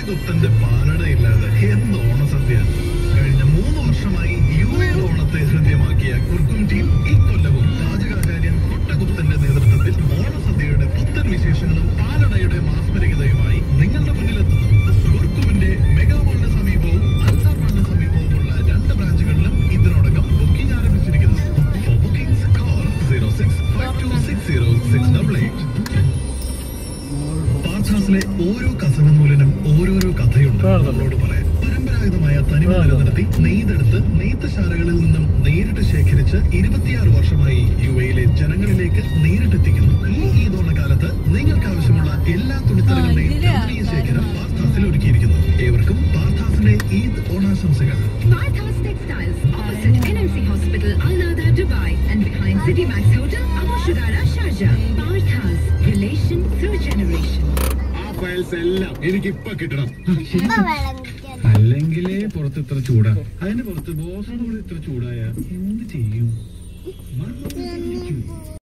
കൊട്ടകുത്തന്റെ പാലടയില്ലാതെ എന്ത് ഓണസദ്യ കഴിഞ്ഞ മൂന്ന് വർഷമായി യു എ ഓണത്തെ ഹൃദ്യമാക്കിയ കുർക്കും ടീം ഇക്കൊല്ലവും പാചകാചാര്യൻ കൊട്ടകുത്തന്റെ നേതൃത്വത്തിൽ ഓണസദ്യയുടെ പുത്തൻ വിശേഷങ്ങളും പാലടയുടെ മാസ്മരികതയുമായി നിങ്ങളുടെ മുന്നിലെത്തുന്നു കുർക്കുവിന്റെ മെഗാമോളിന് സമീപവും അൽസാർമാളിന് സമീപവുമുള്ള രണ്ട് ബ്രാഞ്ചുകളിലും ഇതിനോടകം ബുക്കിംഗ് ആരംഭിച്ചിരിക്കുന്നു For bookings, call 0652606688. പാർട്ട്ഹാസിലെ ഓരോ കസവ നൂലിനും ഓരോരോ കഥയുണ്ട് നമ്മളോട് പറയാൻ പരമ്പരാഗതമായ തനിമ നിലനിർത്തി നെയ്തെടുത്ത് നെയ്ത്തുശാലകളിൽ നിന്നും നേരിട്ട് ശേഖരിച്ച് ഇരുപത്തിയാറ് വർഷമായി യു എയിലെ ജനങ്ങളിലേക്ക് നേരിട്ടെത്തിക്കുന്നു ഈ ഈദോണക്കാലത്ത് നിങ്ങൾക്ക് ആവശ്യമുള്ള എല്ലാ തുണിത്തരങ്ങളുടെയും ജനകീയ ശേഖരം പാർത്ഥാസിൽ ഒരുക്കിയിരിക്കുന്നു ഏവർക്കും പാർത്ഥാസിന്റെ ഈദ് ഓണാശംസകൾ Bartha's Textiles, opposite NMC Hospital, Al Nada, Dubai, and behind City Max Hotel, Abu Shugara, Sharjah. Bartha's, relation through generation. ആ ഫയൽസ് എല്ലാം എനിക്ക് ഇപ്പൊ കിട്ടണം ഇപ്പൊ വെള്ളം കുടിക്കാൻ അല്ലെങ്കിലേ പുറത്ത് ഇത്ര ചൂടാ അതിന് പുറത്ത് ബോസിനോട് ഇത്ര ചൂടായ എന്ത് ചെയ്യും